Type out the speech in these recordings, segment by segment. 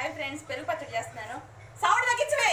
Hi friends పెరుగు పచ్చడి చేస్తున్నాను సౌండ్ తగ్గించవే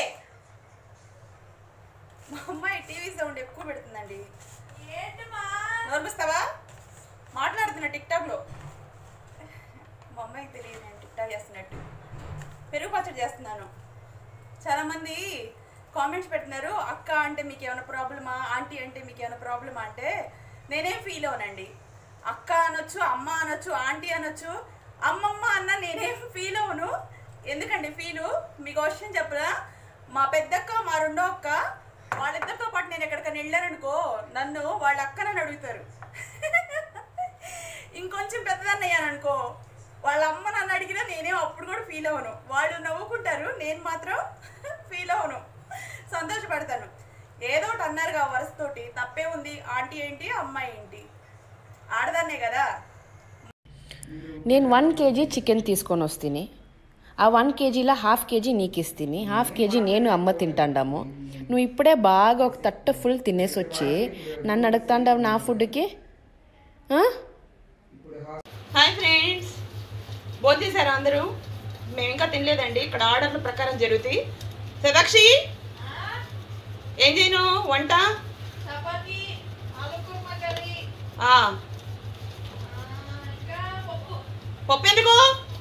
మా అమ్మాయి టీవీ సౌండ్ ఎక్కువ పెడుతుందండి నోర్మిస్తావా మాట్లాడుతున్నా టిక్టాక్లో మా అమ్మాయికి తెలియదు నేను టిక్టాక్ చేస్తున్నట్టు పెరుగు పచ్చడి చేస్తున్నాను చాలామంది కామెంట్స్ పెట్టినారు అక్క అంటే మీకు ఏమైనా ప్రాబ్లమా ఆంటీ అంటే మీకు ఏమైనా ప్రాబ్లమా అంటే నేనేం ఫీల్ అవనండి అక్క అనొచ్చు అమ్మ అనొచ్చు ఆంటీ అనొచ్చు అమ్మమ్మ అన్న నేనేం ఫీల్ అవను ఎందుకండి ఫీలు మీకు ఒక విషయం చెప్పరా మా పెద్దక్క మా రెండో అక్క వాళ్ళిద్దరితో పాటు నేను ఎక్కడికైనా వెళ్ళాననుకో నన్ను వాళ్ళ అక్కనని అడుగుతారు ఇంకొంచెం పెద్దదాన్ని అయ్యాననుకో వాళ్ళ అమ్మ నన్ను అడిగినా నేనేం అప్పుడు కూడా ఫీల్ అవ్వను వాళ్ళు నవ్వుకుంటారు నేను మాత్రం ఫీల్ అవ్వను సంతోషపడతాను ఏదో ఒకటి అన్నారుగా వరుసతోటి తప్పే ఉంది ఆంటీ ఏంటి అమ్మాయి ఏంటి ఆడదాన్నే కదా నేను వన్ కేజీ చికెన్ తీసుకొని వస్తుంది ఆ వన్ కేజీలో హాఫ్ కేజీ నీకు ఇస్తుంది హాఫ్ కేజీ నేను అమ్మ తింటాండాము నువ్వు ఇప్పుడే బాగా ఒక తట్ట ఫుల్ తినేసి వచ్చి నన్ను అడుగుతాండావు నా ఫుడ్కి ఆ? హాయ్ ఫ్రెండ్స్ భోంచేశారా అందరూ మేము ఇంకా తినలేదండి ఇక్కడ ఆర్డర్ల ప్రకారం జరుగుతాయి సదాక్షి ఏం చేయను వంట చపాతి ఆలు కుర్మా కర్రీ ఆ, ఇంకా పప్పు పప్పు ఎందుకు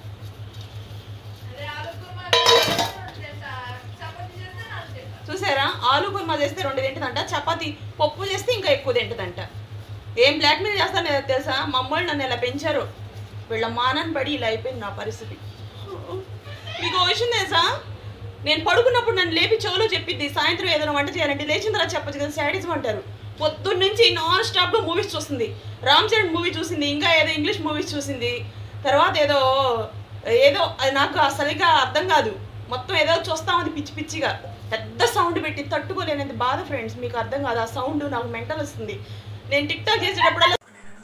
అదే ఆలు కుర్మా కర్రీ చేస్తా చపాతి చేస్తే నాలుగు తింటా చూసారా ఆలు కుర్మా చేస్తే రెండు తింటుందంట చపాతి పప్పు చేస్తే ఇంకా ఎక్కువ తింటుందంట ఏం బ్లాక్మెయిల్ చేస్తానో తెలుసా మా అమ్మోళ్ళు నన్ను ఇలా పెంచారు వీళ్ళ మానని పడి ఇలా అయిపోయింది నా పరిస్థితి మీకు ఓ విషయం తెలుసా నేను పడుకున్నప్పుడు నన్ను లేపి చెవులో చెప్పిద్ది సాయంత్రం ఏదైనా వంట చేయాలంటే లేచిన తర్వాత చెప్పచ్చు కదా శాడీస్ అంటారు పొద్దున్న నుంచి నాన్ స్టాప్లో మూవీస్ చూస్తుంది రామ్ చరణ్ మూవీ చూసింది ఇంకా ఏదో ఇంగ్లీష్ మూవీస్ చూసింది తర్వాత ఏదో ఏదో అది నాకు అసలుగా అర్థం కాదు మొత్తం ఏదో చూస్తా ఉంది పిచ్చి పిచ్చిగా పెద్ద సౌండ్ పెట్టి తట్టుకోలేనంత బాధ ఫ్రెండ్స్ మీకు అర్థం కాదు ఆ సౌండ్ నాకు మెంటల్ వస్తుంది నేను టిక్ టాక్ చేసేటప్పుడల్లా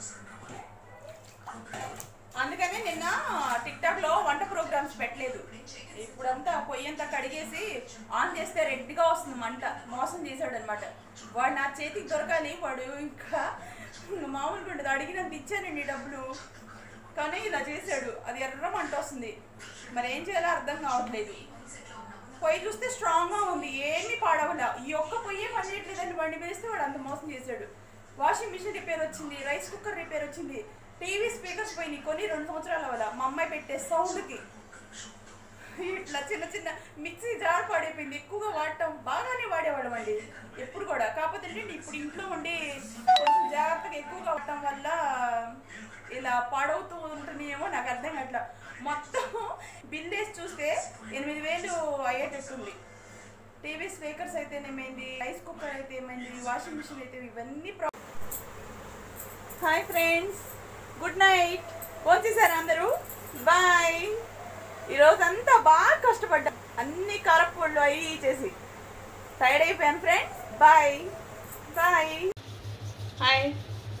అందుకనే నిన్న టిక్ టాక్ లో వంట ప్రోగ్రామ్స్ పెట్టలేదు ఇప్పుడంతా పొయ్యి అంతా కడిగేసి ఆన్ చేస్తే రెడ్గా వస్తుంది మంట మోసం చేశాడు అనమాట వాడు నా చేతికి దొరకాలి వాడు ఇంకా మామూలుగా ఉండదు అడిగినంత ఇచ్చానండి డబ్బులు కానీ ఇలా చేశాడు అది ఎర్ర మంట వస్తుంది మరి ఏం చేయాలో అర్థం కావట్లేదు పొయ్యి చూస్తే స్ట్రాంగ్గా ఉంది ఏమీ పాడవల ఈ ఒక్క పొయ్యే పని చేయట్లేదండి బండి వేస్తే వాడు అంత మోసం చేశాడు వాషింగ్ మిషన్ రిపేర్ వచ్చింది రైస్ కుక్కర్ రిపేర్ వచ్చింది టీవీ స్పీకర్స్ పోయినాయి కొన్ని రెండు సంవత్సరాల వల్ల మా అమ్మాయి పెట్టే సౌండ్కి ఇట్లా చిన్న చిన్న మిక్సీ జార్ పాడైపోయింది ఎక్కువగా వాడటం బాగానే వాడేవాళ్ళం అండి ఎప్పుడు కూడా కాకపోతే ఏంటంటే ఇప్పుడు ఇంట్లో ఉండి కొంచెం జాగ్రత్తగా ఎక్కువగా వాడటం వల్ల ఇలా పాడవుతూ ఉంటున్నాయేమో నాకు అర్థం కావట్లా మొత్తం బిల్ వేసి చూస్తే ఎనిమిది వేలు అయ్యేటట్టుంది టీవీ స్పీకర్స్ అయితేనేమైంది రైస్ కుక్కర్ అయితే ఏమైంది వాషింగ్ మిషన్ అయితే ఇవన్నీ ప్రా hi friends good night phone చేశారు అందరూ బాయ్ ఈరోజు అంతా బాగా కష్టపడ్డా అన్ని కారపొళ్ళు అవి చేసి టైర్డ్ అయిపోయాను ఫ్రెండ్స్ బాయ్ బాయ్ హాయ్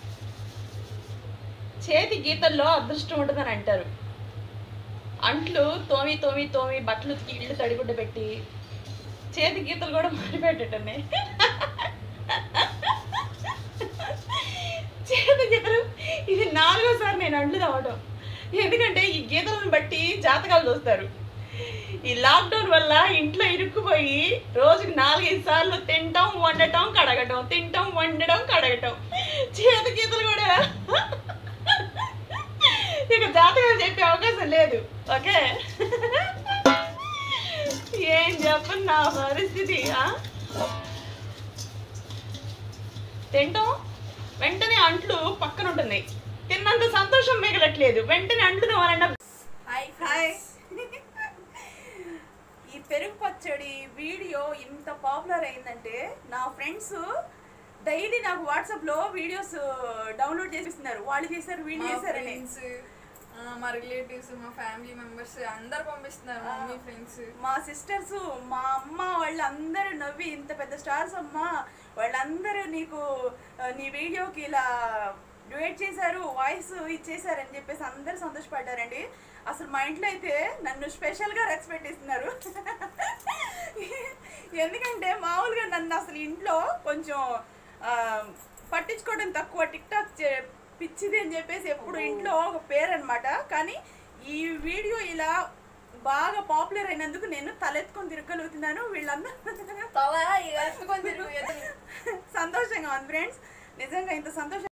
చేతి గీతల్లో అదృష్టం ఉంటుందని అంటారు అంట్లు తోమి తోమి తోమి బట్టలు ఉతికి ఇల్లు తడిగుడ్డ పెట్టి చేతి గీతలు కూడా మారిపెట్టటనే చేతి గీతలు ఇది నాలుగోసారి నేను అంట్లు తవ్వడం ఎందుకంటే ఈ గీతలను బట్టి జాతకాలు చూస్తారు ఈ లాక్డౌన్ వల్ల ఇంట్లో ఇరుక్కుపోయి రోజుకి నాలుగైదు సార్లు తింటాం వండటం కడగటం తింటాం వండడం కడగటం చేతి గీతలు కూడా ఇక జాతకాలు చెప్పే అవకాశం లేదు ఓకే ఏం చెప్పను నా పరిస్థితి ఆ? తింటాం వెంటనే అంట్లు పక్కన ఉంటున్నాయి తిన్నంత సంతోషం మిగలట్లేదు వెంటనే అంట్లు వాళ్ళన్న హాయ్ హాయ్ ఈ పెరుగు పచ్చడి వీడియో ఇంత పాపులర్ అయిందంటే నా ఫ్రెండ్స్ డైలీ నాకు వాట్సాప్ లో వీడియోస్ డౌన్లోడ్ చేసిస్తున్నారు వాళ్ళు చేశారు వీళ్ళు మా చేశారని ఫ్రెండ్స్ మా రిలేటివ్స్ మా ఫ్యామిలీ మెంబర్స్ అందరు పంపిస్తున్నారు మమ్మీ ఫ్రెండ్స్ మా సిస్టర్స్ మా అమ్మ వాళ్ళందరూ నవ్వి ఇంత పెద్ద స్టార్స్ అమ్మ వాళ్ళందరూ నీకు ఆ, నీ వీడియోకి ఇలా డ్యూయేట్ చేశారు వాయిస్ ఇచ్చేసారు అని చెప్పేసి అందరూ సంతోషపడ్డారండి అసలు మా ఇంట్లో అయితే నన్ను స్పెషల్గా రెస్పెక్ట్ ఇస్తున్నారు ఎందుకంటే మామూలుగా నన్ను అసలు ఇంట్లో కొంచెం ఆ, పట్టించుకోవడం తక్కువ టిక్ టాక్ పిచ్చిది అని చెప్పేసి ఎప్పుడు ఇంట్లో ఒక పేరు అనమాట కానీ ఈ వీడియో ఇలా బాగా పాపులర్ అయినందుకు నేను తలెత్తుకొని తిరగలుగుతున్నాను వీళ్ళందరూ తల ఇక ఎత్తుకొని తిరుగు ఎత్తు. సంతోషంగా ఉంది ఫ్రెండ్స్ నిజంగా ఇంత సంతోషం